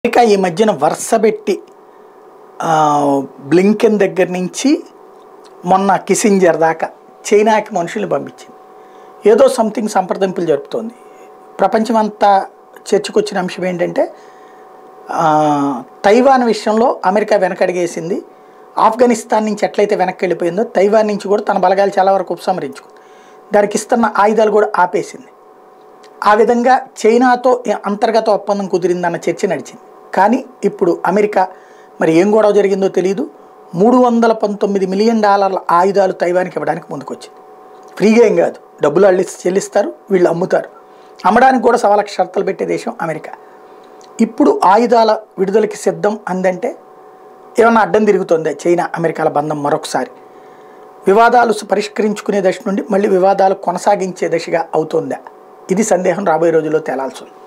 America ఈ మధ్యన వరుసబెట్టి ఆ, బ్లింకెన్ దగ్గర నుంచి మొన్న కిసింజర్ దాకా చైనాకి మనుషుల్ని పంపించింది ఏదో సంథింగ్ సంప్రదింపులు జరుపుతోంది ప్రపంచమంతా చర్చకొచ్చిన అంశం ఏంటంటే ఆ, తైవాన్ విషయంలో అమెరికా వెనకడిగేసింది ఆఫ్ఘనిస్తాన్ నుంచి ఎట్లయితే వెనక్కి వెళ్ళిపోయిందో తైవాన్ నుంచి కూడా తన బలగాలు చాలా వరకు ఉపసంహరించుకుంది దానికి ఇస్తున్న ఆయుధాలు కూడా ఆపేసింది ఆ విధంగా చైనాతో అంతర్గత ఒప్పందం కుదిరిందన్న చర్చ నడిచింది కానీ ఇప్పుడు అమెరికా మరి ఏం గొడవ జరిగిందో తెలియదు మూడు వందల పంతొమ్మిది మిలియన్ డాలర్ల ఆయుధాలు తైవానికి ఇవ్వడానికి ముందుకొచ్చింది ఫ్రీగా ఏం కాదు డబ్బులు అల్లి చెల్లిస్తారు వీళ్ళు అమ్ముతారు అమ్మడానికి కూడా సవా లక్ష షరతులు పెట్టే దేశం అమెరికా ఇప్పుడు ఆయుధాల విడుదలకి సిద్ధం అందంటే ఏమన్నా అడ్డం తిరుగుతుందా చైనా అమెరికాల బంధం మరొకసారి వివాదాలు పరిష్కరించుకునే దశ నుండి మళ్ళీ వివాదాలు కొనసాగించే దశగా అవుతుందా ఇది సందేహం రాబోయే రోజుల్లో తేలాల్సి ఉంది